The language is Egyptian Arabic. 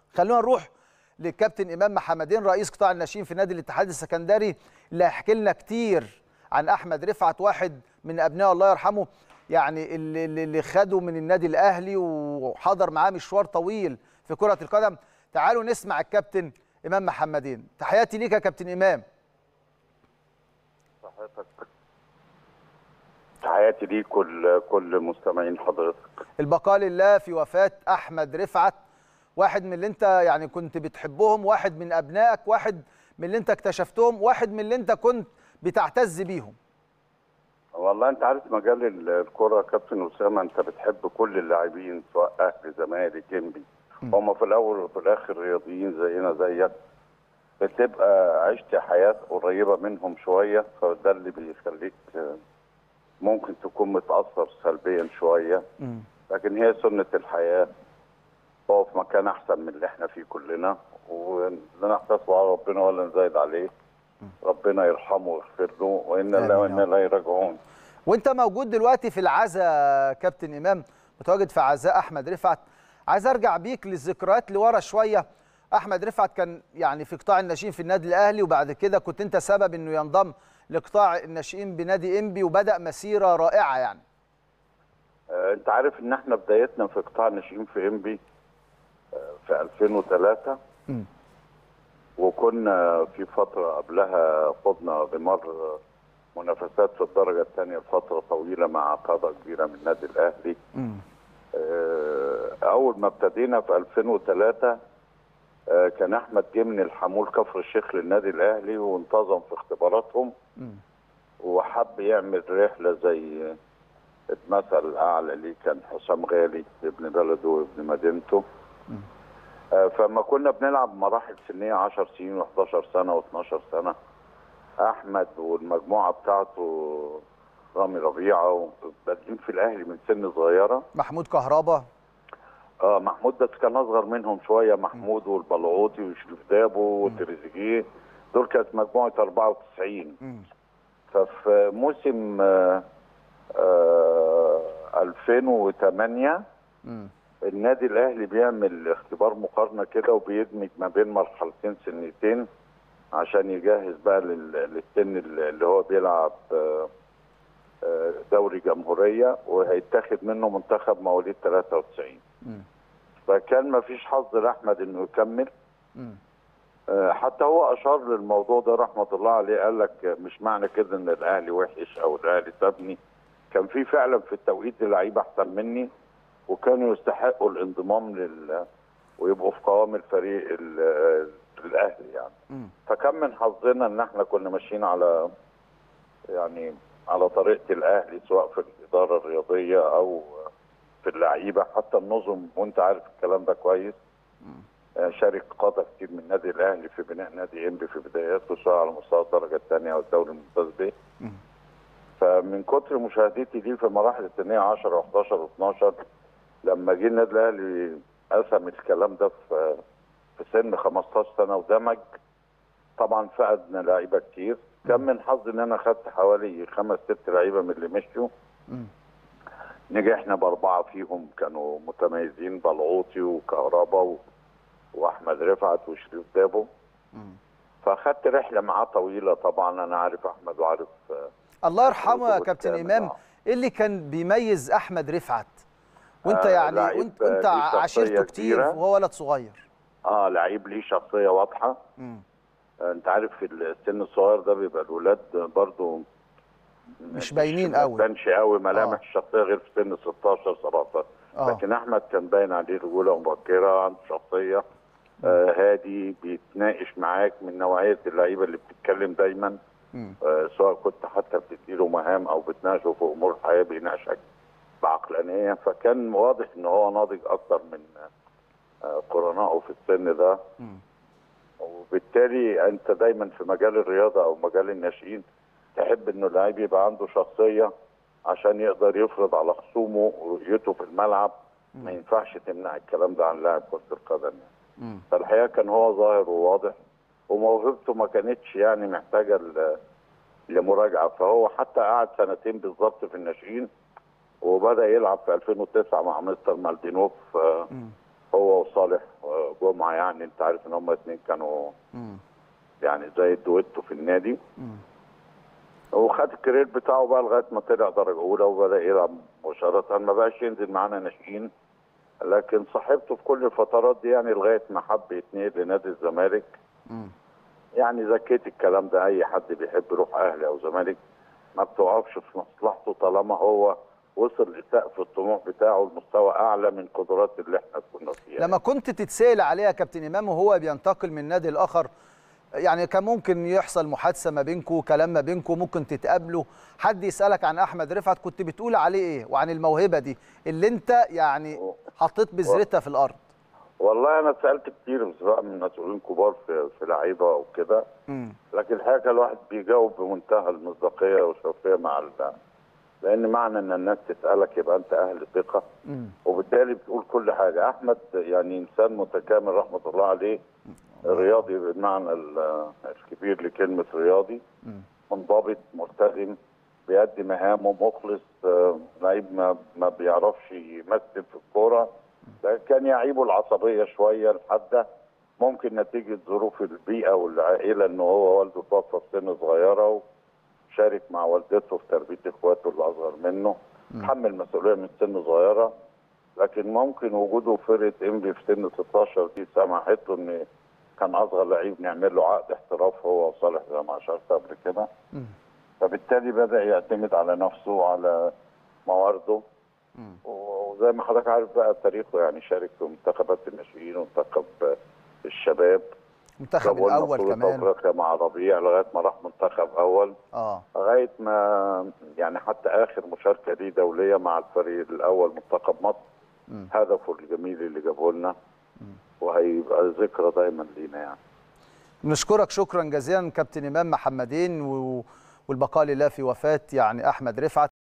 خلونا نروح للكابتن امام محمدين رئيس قطاع الناشئين في نادي الاتحاد السكندري اللي هيحكي لنا كتير عن احمد رفعت واحد من ابناء الله يرحمه يعني اللي, اللي خده من النادي الاهلي وحضر معاه مشوار طويل في كره القدم تعالوا نسمع الكابتن امام محمدين تحياتي ليك يا كابتن امام صحتك تحياتي ليك كل كل مستمعين حضرتك البقاء لله في وفاه احمد رفعت واحد من اللي انت يعني كنت بتحبهم واحد من ابنائك واحد من اللي انت اكتشفتهم واحد من اللي انت كنت بتعتز بيهم والله انت عارف مجال الكره يا كابتن اسامه انت بتحب كل اللاعبين سواء اهلي زمالك انبي هم في الاول وفي الاخر رياضيين زينا زيك بتبقى عشت حياه قريبه منهم شويه فده اللي بيخليك ممكن تكون متاثر سلبيا شويه لكن هي سنه الحياه هو في مكان احسن من اللي احنا فيه كلنا ولا نحتسب على ربنا ولا نزايد عليه ربنا يرحمه ويغفر له وانا لا وانا لا يراجعون وانت موجود دلوقتي في العزاء كابتن امام متواجد في عزاء احمد رفعت عايز ارجع بيك للذكريات لورا شويه احمد رفعت كان يعني في قطاع الناشئين في النادي الاهلي وبعد كده كنت انت سبب انه ينضم لقطاع الناشئين بنادي انبي وبدا مسيره رائعه يعني آه انت عارف ان احنا بدايتنا في قطاع الناشئين في انبي آه في 2003 م. وكنا في فتره قبلها خضنا بمر منافسات في الدرجه الثانيه لفتره طويله مع قاده كبيره من النادي الاهلي م. آه اول ما ابتدينا في 2003 آه كان احمد جه من الحمول كفر الشيخ للنادي الاهلي وانتظم في اختباراتهم م. وحب يعمل رحله زي المثل الاعلى ليه كان حسام غالي ابن بلده وابن مدينته آه فما كنا بنلعب مراحل سنيه 10 سنين و11 سنه و12 سنه احمد والمجموعه بتاعته رامي ربيعه بادئين في الاهلي من سن صغيره محمود كهربا اه محمود بس كان اصغر منهم شويه محمود والبلعوطي وشريف دابو وتريزيجيه دول كانت مجموعه 94 م. ففي موسم آه آه 2008 م. النادي الاهلي بيعمل اختبار مقارنه كده وبيدمج ما بين مرحلتين سنتين عشان يجهز بقى للسن اللي هو بيلعب آه دوري جمهوريه وهيتاخد منه منتخب مواليد 93 م. فكان ما فيش حظ لاحمد انه يكمل م. حتى هو اشار للموضوع ده رحمه الله عليه قال لك مش معنى كده ان الاهلي وحش او الاهلي سابني كان في فعلا في التوقيت لعيبه احسن مني وكانوا يستحقوا الانضمام لل ويبقوا في قوام الفريق الاهلي يعني م. فكان من حظنا ان احنا كنا ماشيين على يعني على طريقه الاهلي سواء في الاداره الرياضيه او في اللعيبه حتى النظم وانت عارف الكلام ده كويس شارك قاده كتير من النادي الاهلي في بناء نادي انبي في بداياته سواء على مستوى الدرجه الثانيه او الدوري الممتاز به فمن كتر مشاهدتي ليه في المراحل السنيه 10 و11 و12 لما جه النادي الاهلي قسم الكلام ده في في سن 15 سنه ودمج طبعا فقدنا لعيبه كتير كان من حظي ان انا خدت حوالي خمس ست لعيبه من اللي مشوا نجحنا باربعه فيهم كانوا متميزين بلعوطي وكهربا و... واحمد رفعت وشريف دابو فاخدت رحله معاه طويله طبعا انا عارف احمد وعارف الله يرحمه يا كابتن امام ايه اللي كان بيميز احمد رفعت وانت آه يعني وانت, وانت عاشرته كتير وهو ولد صغير اه لعيب ليه شخصيه واضحه آه انت عارف في السن الصغير ده بيبقى الولاد برضو مش باينين قوي ما كانش قوي ملامح آه. الشخصيه غير في سن 16 17 آه. لكن احمد كان باين عليه رجوله مبكره عنده شخصيه آه هادي بيتناقش معاك من نوعيه اللعيبه اللي بتتكلم دايما آه سواء كنت حتى بتديله مهام او بتناقشه في امور الحياه بيناقشك بعقلانيه فكان واضح ان هو ناضج اكتر من آه قرنائه في السن ده م. وبالتالي انت دايما في مجال الرياضه او مجال الناشئين تحب انه اللعيب يبقى عنده شخصيه عشان يقدر يفرض على خصومه رؤيته في الملعب م. ما ينفعش تمنع الكلام ده عن لاعب كره القدم يعني. فالحقيقه كان هو ظاهر وواضح وموهبته ما كانتش يعني محتاجه لمراجعه فهو حتى قعد سنتين بالظبط في الناشئين وبدا يلعب في 2009 مع مستر مالدينوف هو وصالح جمعه يعني انت عارف ان هم الاثنين كانوا مم. يعني زي الدويتو في النادي مم. وخد الكارير بتاعه بقى لغايه ما طلع درجه اولى وبدا يلعب مباشره ما بقاش ينزل معانا ناشئين لكن صاحبته في كل الفترات دي يعني لغايه ما حب يتنقل لنادي الزمالك مم. يعني زكيت الكلام ده اي حد بيحب يروح اهلي او زمالك ما بتوقفش في مصلحته طالما هو وصل لسقف الطموح بتاعه لمستوى اعلى من قدرات اللي احنا كنا فيها لما كنت تتسأل عليه يا كابتن امام وهو بينتقل من نادي الاخر يعني كان ممكن يحصل محادثه ما بينكم كلام ما بينكم ممكن تتقابلوا حد يسالك عن احمد رفعت كنت بتقول عليه ايه وعن الموهبه دي اللي انت يعني حطيت بذرتها في الارض والله انا سالت كتير سواء من مسؤولين كبار في في لعيبه او كده مم. لكن الحقيقه الواحد بيجاوب بمنتهى المصداقيه والشفافيه مع ال لان معنى ان الناس تسالك يبقى انت اهل ثقه مم. وبالتالي بتقول كل حاجه احمد يعني انسان متكامل رحمه الله عليه رياضي بالمعنى ال- الكبير لكلمه رياضي مم. منضبط ملتزم بيأدي مهامه مخلص آه، لعيب ما ما بيعرفش يمثل في الكوره لكن كان يعيبه العصبيه شويه الحاده ممكن نتيجه ظروف البيئه والعائله ان هو والده توفى في سن صغيره وشارك مع والدته في تربيه اخواته اللي اصغر منه تحمل مسؤوليه من سن صغيره لكن ممكن وجوده في فرقه انبي في سن 16 دي سمحت له ان كان اصغر لعيب نعمل له عقد احتراف هو وصالح زي ما اشرت قبل كده مم. فبالتالي بدا يعتمد على نفسه وعلى موارده مم. وزي ما حضرتك عارف بقى تاريخه يعني شارك في منتخبات الناشئين ومنتخب الشباب المنتخب جابوا لنا الاول بطولة كمان افريقيا مع ربيع لغايه ما راح منتخب اول اه لغايه ما يعني حتى اخر مشاركه ليه دوليه مع الفريق الاول منتخب مصر مم. هدفه الجميل اللي جابه لنا وهيبقى ذكرى دايما لينا يعني نشكرك شكرا جزيلا كابتن امام محمدين و- والبقاء لله في وفاه يعني احمد رفعت